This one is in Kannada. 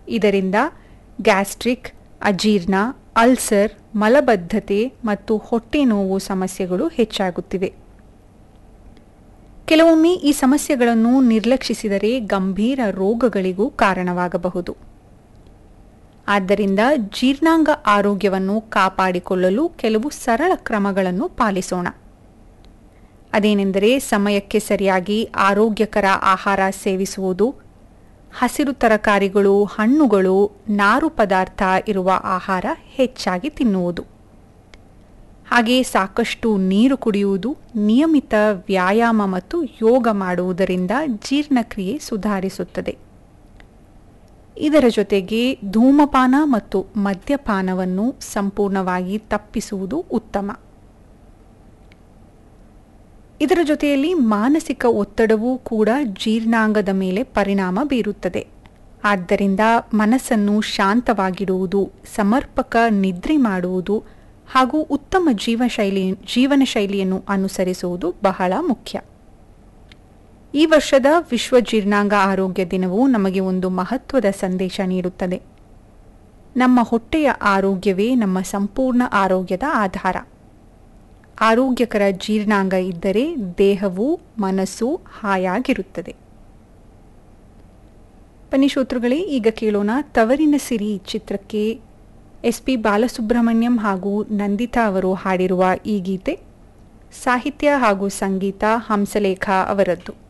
ಇದರಿಂದ ಗ್ಯಾಸ್ಟ್ರಿಕ್ ಅಜೀರ್ಣ ಅಲ್ಸರ್ ಮಲಬದ್ಧತೆ ಮತ್ತು ಹೊಟ್ಟೆ ನೋವು ಸಮಸ್ಯೆಗಳು ಹೆಚ್ಚಾಗುತ್ತಿವೆ ಕೆಲವೊಮ್ಮೆ ಈ ಸಮಸ್ಯೆಗಳನ್ನು ನಿರ್ಲಕ್ಷಿಸಿದರೆ ಗಂಭೀರ ರೋಗಗಳಿಗೂ ಕಾರಣವಾಗಬಹುದು ಆದ್ದರಿಂದ ಜೀರ್ಣಾಂಗ ಆರೋಗ್ಯವನ್ನು ಕಾಪಾಡಿಕೊಳ್ಳಲು ಕೆಲವು ಸರಳ ಕ್ರಮಗಳನ್ನು ಪಾಲಿಸೋಣ ಅದೇನೆಂದರೆ ಸಮಯಕ್ಕೆ ಸರಿಯಾಗಿ ಆರೋಗ್ಯಕರ ಆಹಾರ ಸೇವಿಸುವುದು ಹಸಿರು ತರಕಾರಿಗಳು ಹಣ್ಣುಗಳು ನಾರು ಪದಾರ್ಥ ಇರುವ ಆಹಾರ ಹೆಚ್ಚಾಗಿ ತಿನ್ನುವುದು ಹಾಗೆಯೇ ಸಾಕಷ್ಟು ನೀರು ಕುಡಿಯುವುದು ನಿಯಮಿತ ವ್ಯಾಯಾಮ ಮತ್ತು ಯೋಗ ಮಾಡುವುದರಿಂದ ಜೀರ್ಣಕ್ರಿಯೆ ಸುಧಾರಿಸುತ್ತದೆ ಇದರ ಜೊತೆಗೆ ಧೂಮಪಾನ ಮತ್ತು ಮದ್ಯಪಾನವನ್ನು ಸಂಪೂರ್ಣವಾಗಿ ತಪ್ಪಿಸುವುದು ಉತ್ತಮ ಇದರ ಜೊತೆಯಲ್ಲಿ ಮಾನಸಿಕ ಒತ್ತಡವೂ ಕೂಡ ಜೀರ್ಣಾಂಗದ ಮೇಲೆ ಪರಿಣಾಮ ಬೀರುತ್ತದೆ ಆದ್ದರಿಂದ ಮನಸ್ಸನ್ನು ಶಾಂತವಾಗಿಡುವುದು ಸಮರ್ಪಕ ನಿದ್ರೆ ಮಾಡುವುದು ಹಾಗೂ ಉತ್ತಮ ಜೀವಶೈಲಿ ಜೀವನ ಶೈಲಿಯನ್ನು ಅನುಸರಿಸುವುದು ಬಹಳ ಮುಖ್ಯ ಈ ವರ್ಷದ ವಿಶ್ವ ಜೀರ್ಣಾಂಗ ಆರೋಗ್ಯ ದಿನವು ನಮಗೆ ಒಂದು ಮಹತ್ವದ ಸಂದೇಶ ನೀಡುತ್ತದೆ ನಮ್ಮ ಹೊಟ್ಟೆಯ ಆರೋಗ್ಯವೇ ನಮ್ಮ ಸಂಪೂರ್ಣ ಆರೋಗ್ಯದ ಆಧಾರ ಆರೋಗ್ಯಕರ ಜೀರ್ಣಾಂಗ ಇದ್ದರೆ ದೇಹವು ಮನಸ್ಸು ಹಾಯಾಗಿರುತ್ತದೆ ಬನ್ನಿ ಶ್ರೋತೃಗಳೇ ಈಗ ಕೇಳೋಣ ತವರಿನ ಸಿರಿ ಚಿತ್ರಕ್ಕೆ ಎಸ್ ಪಿ ಬಾಲಸುಬ್ರಹ್ಮಣ್ಯಂ ಹಾಗೂ ನಂದಿತಾ ಅವರು ಹಾಡಿರುವ ಈ ಗೀತೆ ಸಾಹಿತ್ಯ ಹಾಗೂ ಸಂಗೀತ ಹಂಸಲೇಖ ಅವರದ್ದು